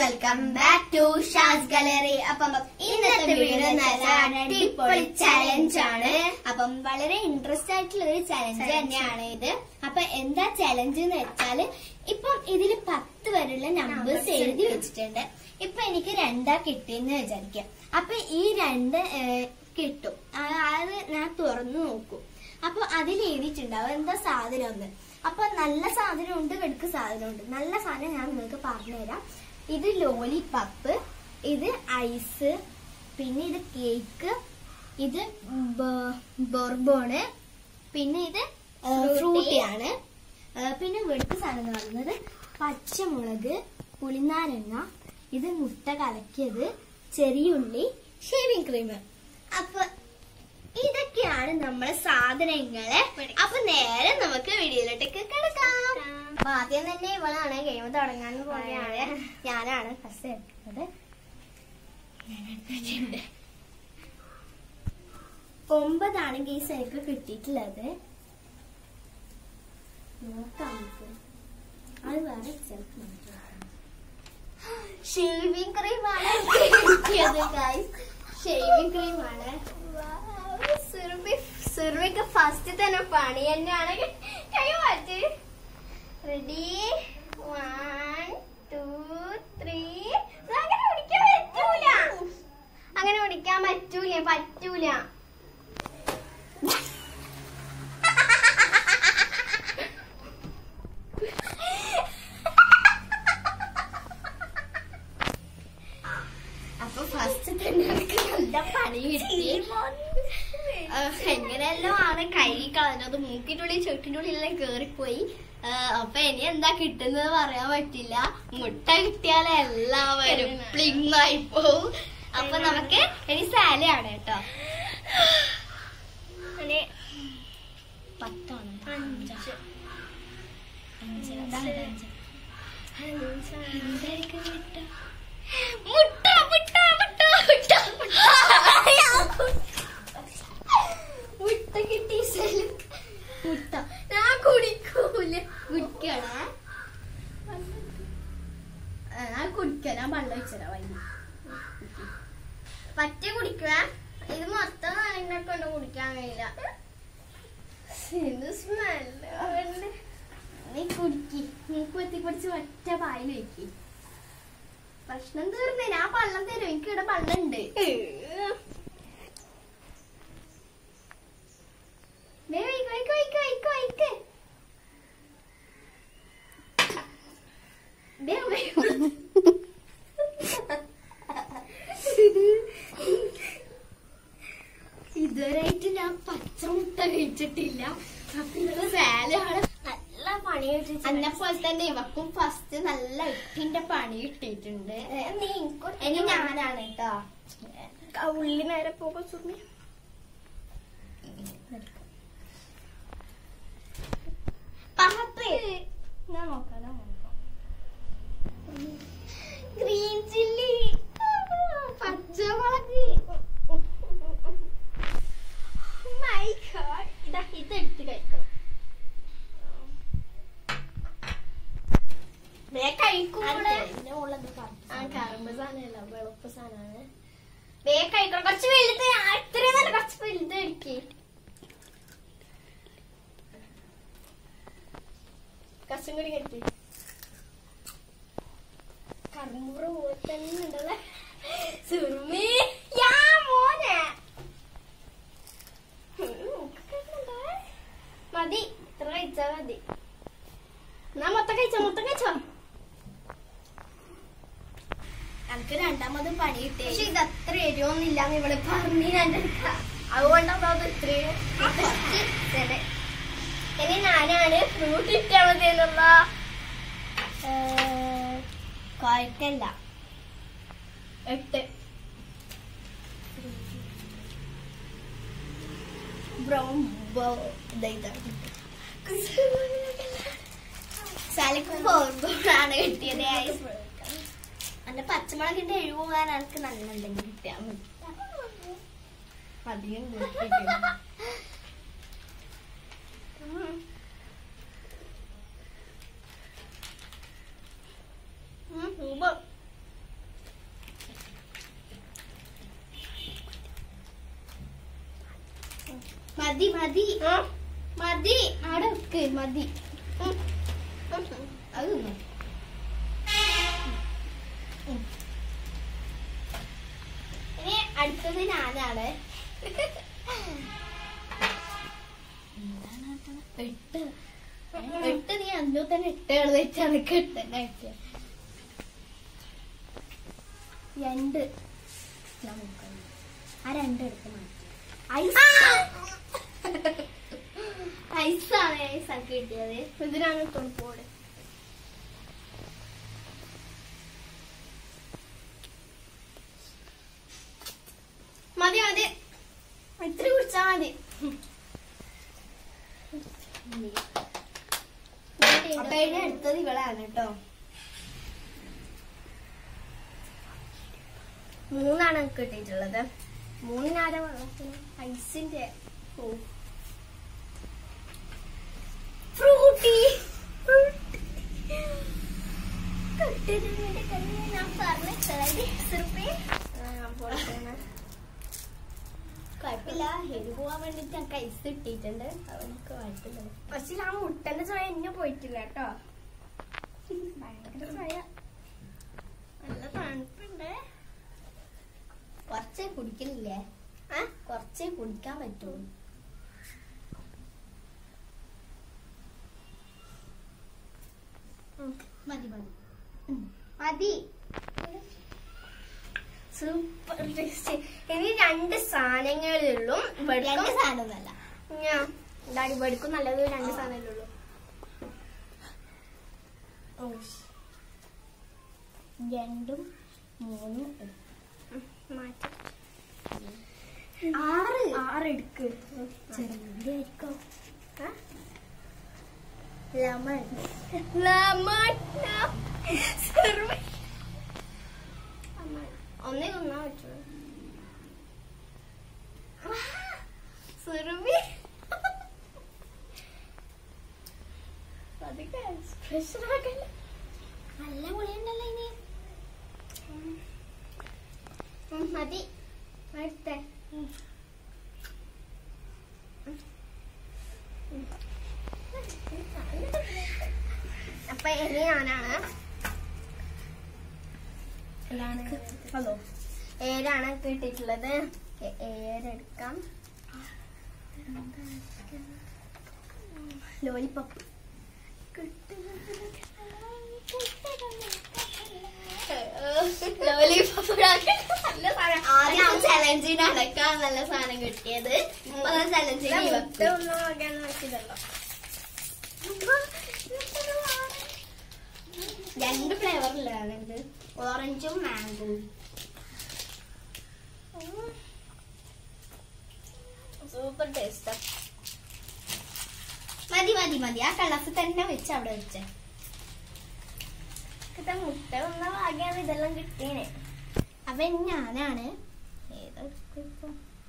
Welcome back to Shaz gallery അപ്പം ഇന്നത്തെ video നല്ല അടിപൊളി ചലഞ്ച് ആണ് അപ്പം വളരെ ഇൻട്രസ്റ്റ് ആയിട്ടുള്ള ഒരു ചലഞ്ച് തന്നെയാണ് ഇത് അപ്പൊ എന്താ ചലഞ്ച് എന്ന് വെച്ചാല് ഇപ്പം ഇതിൽ പത്ത് വരെയുള്ള നമ്പേഴ്സ് എഴുതി വെച്ചിട്ടുണ്ട് ഇപ്പൊ എനിക്ക് രണ്ടാ കിട്ടിയെന്ന് വിചാരിക്കാം അപ്പൊ ഈ രണ്ട് ഏഹ്, കിട്ടും ആ, അത് ഞാൻ തുറന്നു നോക്കും അപ്പൊ അതിൽ എഴുതിയിട്ടുണ്ടാവും എന്താ സാധനം എന്ന് അപ്പൊ നല്ല സാധനം ഉണ്ട് വെടുക്ക് സാധനം ഉണ്ട് നല്ല സാധനം ഞാൻ നിങ്ങൾക്ക് പറഞ്ഞുതരാം ഇത് ലോലിപപ്പ് ഇത് ഐസ് പിന്നെ ഇത് കേക്ക് ഇത് ബ- ബോർബോണ് പിന്നെ ഇത് ഫ്രൂട്ടിയാണ് പിന്നെ വെളുത്ത സാധനം എന്ന് പറയുന്നത് പച്ചമുളക് പുളിനാരങ്ങ ഇത് മുട്ട കലക്കിയത് ചെറിയുള്ളി ഷേവിംഗ് ക്രീം അപ്പൊ ഇതൊക്കെയാണ് നമ്മളെ സാധനങ്ങള് അപ്പൊ നേരെ നമുക്ക് വീഡിയോയിലോട്ടേക്ക് കിടക്കാം അപ്പൊ ആദ്യം തന്നെ ഇവളാണ് ഗെയിം തുടങ്ങാൻ പോവുകയാണ് ഞാനാണ് ഫസ്റ്റ് എടുക്കുന്നത് ഞാൻ എടുത്തിട്ടുണ്ട്. ഒമ്പതാണ് കേസ് എനിക്ക് കിട്ടിയിട്ടുള്ളത് നോക്കാം നമുക്ക്. അത് വേറെ ചിലപ്പോൾ ഷേവിംഗ് ക്രീമാണ് കിട്ടിയത് ഗൈസ് ഷേവിംഗ് ക്രീമാണ് സുർമിക്ക് ഫസ്റ്റ് തന്നെ പണി തന്നെയാണ് കൈ മാറ്റി റെഡി വൺ ടു ത്രീ അങ്ങനെ പിടിക്കാൻ പറ്റൂല അങ്ങനെ പിടിക്കാൻ പറ്റൂല പറ്റൂല അപ്പൊ ഫസ്റ്റ് തന്നെ എനിക്ക് നല്ല പണി കിട്ടി ആ, എങ്ങനെയെല്ലാം ആണ് കഴുകി കളഞ്ഞത് മൂക്കിനുള്ളിൽ ചെട്ടിന്റെ ഉള്ളിലെല്ലാം കേറിപ്പോയി ആ, അപ്പൊ ഇനി എന്താ കിട്ടുന്നത് പറയാൻ പറ്റില്ല മുട്ട കിട്ടിയാൽ എല്ലാവരും പ്ലിങ് ആയി പോവും അപ്പൊ നമുക്ക് ഇനി സാലയാണ് കേട്ടോ പത്താണ് അഞ്ച് അഞ്ച് അതാണ് അഞ്ച് എന്തായിരിക്കും മുട്ട മുട്ട മുട്ട മുട്ട മുട്ട മുട്ട കിട്ടി സ്ഥലം മുട്ട ഞാൻ കുടിക്കൂല കുടിക്കണ ഞാൻ കുടിക്കാം ഞാൻ വെള്ളം വെച്ചരാ വൈകി പറ്റ കുടിക്കുക ഇത് മൊത്തം നാരങ്ങ കൊണ്ട് കുടിക്കാൻ കഴിയില്ല ഇത് സ്മെല്ല് നീ കുടിക്കി മൂക്ക് വെത്തി പിടിച്ച് ഒറ്റ പായിൽ വെക്കി പ്രശ്നം തീർന്നേ ഞാൻ പള്ളം തരും എനിക്ക് ഇവിടെ പള്ളം ഉണ്ട് ഇതുവരെയായിട്ട് ഞാൻ പച്ചമുട്ട കഴിച്ചിട്ടില്ല അപ്പൊ ഇത് സാലാണ് നല്ല പണി അന്നെ പോലെ തന്നെ ഇവക്കും ഫസ്റ്റ് നല്ല എട്ടിന്റെ പണി കിട്ടിയിട്ടുണ്ട് ഇനി ഞാനാണ് കേട്ടോ ഉള്ളി നേരെ പോകും സുമി പപ്പേ ഞാൻ നോക്കാം ഞാൻ നോക്കാം ഗ്രീൻ ചില്ലി പച്ചമുളക് മൈ ഗോഡ് ഇതാ ഇത് എടുത്ത് കഴിക്കണം വേ കഴിക്കൂടെ ആ കറുമ്പ് സാധനമല്ല വെളുപ്പ് സാധനമാണ് വേ കഴിക്കണം കുറച്ച് വലുത് ഇത്രയും നല്ല കുറച്ച് വലുത് കഴിക്കേ കസും കൂടി കഴിക്കേ കറുമ്പുറ പോലെ തന്നെ ഉണ്ടല്ലേ സുർമി യാ മോനെ ഉം, കേൾക്കുന്നുണ്ടോ? മതി ഇത്ര കഴിച്ചാ മതി എന്നാ മൊത്തം കഴിച്ചോ മൊത്തം കഴിച്ചോ എനിക്ക് രണ്ടാമത് പണി കിട്ടി പക്ഷെ ഇത് അത്ര എരിവൊന്നുമില്ല ഇവള് പറഞ്ഞു ഞാൻ അതുകൊണ്ടാണ് അത് ഇത്രയും ശരി. ഇനി ഞാനാണ് ഫ്രൂട്ട് ഇട്ടാൽ മതി എന്നുള്ള കുഴക്കല്ല എട്ട് ബ്രൗൺ ഇതാണ് സാലിക്ക് ബോർബോണാണ് കിട്ടിയത് എന്റെ പച്ചമുളകിന്റെ എഴുവ് പോകാൻ എനിക്ക് നല്ല എന്തെങ്കിലും കിട്ടിയാൽ മതി അധികം കൂട്ടിയിട്ടില്ല. ഉം. ഉം, സൂപ്പർ മതി മതി മതി അവിടെ വെക്ക് മതി ഉം. ഉം. അത് തിന്നോ. ഉം. ഇനി അടുത്തത് ഞാനാണ് എട്ട് എട്ട് നീ അന്നോ തന്നെ എട്ടാണ് വെച്ചാണ് എട്ടെന്നെ അയച്ചത് രണ്ട് നമുക്ക് ആ രണ്ട് എടുത്ത് മാറ്റി ഐസ് ഐസാണ് ഐസ് ആക്കി കിട്ടിയത് ഇതിനാണ് തൊടുപ്പോട് മതി മതി ഇത്തിരി കുടിച്ചാ മതി അപ്പൊ ഇതിന് അടുത്തത് ഇവളാണ് കേട്ടോ മൂന്നാണ് എനിക്ക് കിട്ടിയിട്ടുള്ളത് മൂന്നിനാരെ വെള്ളത്തിന് ഐസിന്റെ ഓ ഫ്രൂട്ടി ഞാൻ പറഞ്ഞ കുഴപ്പമില്ല ഹെരി പോവാൻ വേണ്ടിട്ട് ഞങ്ങൾക്ക് ഐസ് കിട്ടിയിട്ടുണ്ട് അവനക്ക് കുഴപ്പമില്ല പക്ഷെ ആ മുട്ടന്റെ ചായ എന്നെ പോയിട്ടില്ല കേട്ടോ ഭയങ്കര ചായ നല്ല തണുപ്പുണ്ട് കുറച്ചേ കുടിക്കലില്ലേ ആ കുറച്ചേ കുടിക്കാൻ പറ്റുള്ളൂ മതി മതി മതി സൂപ്പർ ടേസ്റ്റ് ഇനി രണ്ട് സാധനങ്ങളുള്ളൂ രണ്ട് സാധനമൊന്നല്ല ഞാൻ ഡാഡി വെടുക്കും നല്ലത് രണ്ട് സാധനങ്ങളുള്ളൂ രണ്ടും മൂന്നും മാറ്റി ആറ് ആറ് എടുക്ക് ചെറിയായിരിക്കും ലെമൺ ലെമൺ ഒന്നേ തിന്നാൻ പറ്റുള്ളൂ സുറുമി അതൊക്കെ എക്സ്പ്രഷൻ ആക്കല്ലേ നല്ല പുളിയുണ്ടല്ലോ ഇനി ഉം, മതി അടുത്തേ അപ്പൊ ഇനി ഞാനാണ് എന്താണ് ഹലോ ഏഴാണ് കിട്ടിയിട്ടുള്ളത് ഏ- ഏഴെടുക്കാം ലോലിപ്പപ്പ് ലോലിപ്പപ്പ് നല്ല സാധനം ആദ്യം ചലഞ്ചിന് അടക്കാൻ നല്ല സാധനം കിട്ടിയത് ഇപ്പൊ ചലഞ്ചിന് ഒന്നും നോക്കാൻ നോക്കിയതല്ലോ രണ്ട് ഫ്ലേവറിലാണ് ഇത് ഓറഞ്ചും മാംഗോയും സൂപ്പർ ടേസ്റ്റ് മതി മതി മതി ആ കളഫ് തന്നെ വെച്ച് അവിടെ വെച്ച് കിട്ടാൻ മുട്ട വന്ന ഭാഗ്യാണ് ഇതെല്ലാം കിട്ടിയേനെ അപ്പൊ ഇനി ഞാനാണ് ഏതെടുക്കും ഇപ്പൊ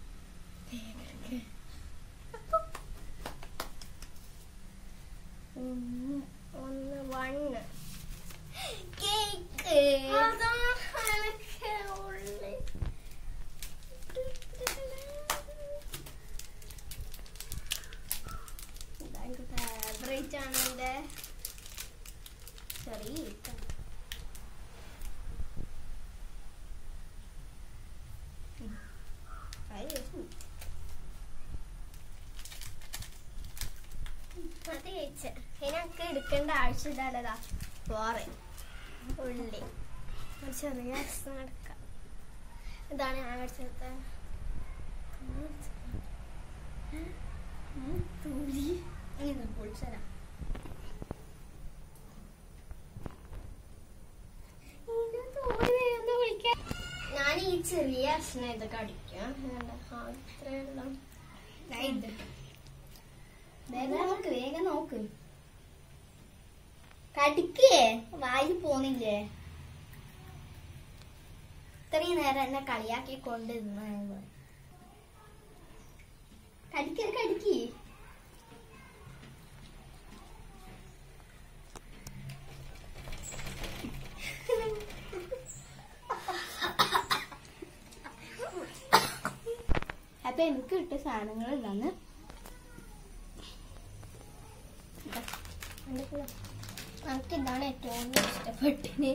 ഒന്ന് ഒന്ന് വണ്ണ് കേക്ക് അതാ അനക്ക് ഉള്ളി. ഇതാ ഫേവറേറ്റ് ആണ് എന്റെ ചെറിയ കേക്ക്. അത് രസം. അത് കഴിച്ച് ഇതിനൊക്കെ എടുക്കേണ്ട ആവശ്യമില്ലതാ പോറെ ഉള്ളി ഒരു ചെറിയ രസം എടുക്കാം ഇതാണ് ഞാൻ അടിച്ചെടുത്ത തുള്ളി ഇത് പൊളിച്ചരാ ഞാൻ ഈ ചെറിയ അച്ഛനെ ഇതൊക്കെ അടിക്കാം ഇത്രയുള്ള ഇത് വേഗം നോക്ക് വേഗം നോക്ക് കടിക്കേ വായി പോന്നില്ലേ ഇത്രയും നേരം എന്നെ കളിയാക്കി കൊണ്ടിരുന്ന കടിക്ക കടിക്ക് അപ്പൊ എനിക്ക് കിട്ടിയ സാധനങ്ങൾ ഇതാണ് നമുക്ക് ഇതാണ് ഏറ്റവും കൂടുതൽ ഇഷ്ടപ്പെട്ടിന്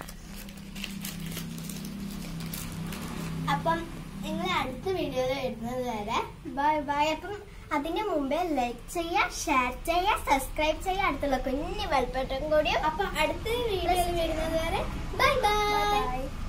അപ്പം നിങ്ങൾ അടുത്ത വീഡിയോയിൽ വരുന്നത് വരെ ബൈ ബൈ അപ്പം അതിന് മുമ്പേ ലൈക്ക് ചെയ്യുക ഷെയർ ചെയ്യുക സബ്സ്ക്രൈബ് ചെയ്യുക അടുത്തുള്ള കുഞ്ഞു വെൽപ്പറ്റും കൂടിയും അപ്പൊ അടുത്ത വീഡിയോയിൽ വരുന്നത് വരെ ബൈ ബൈ ബൈ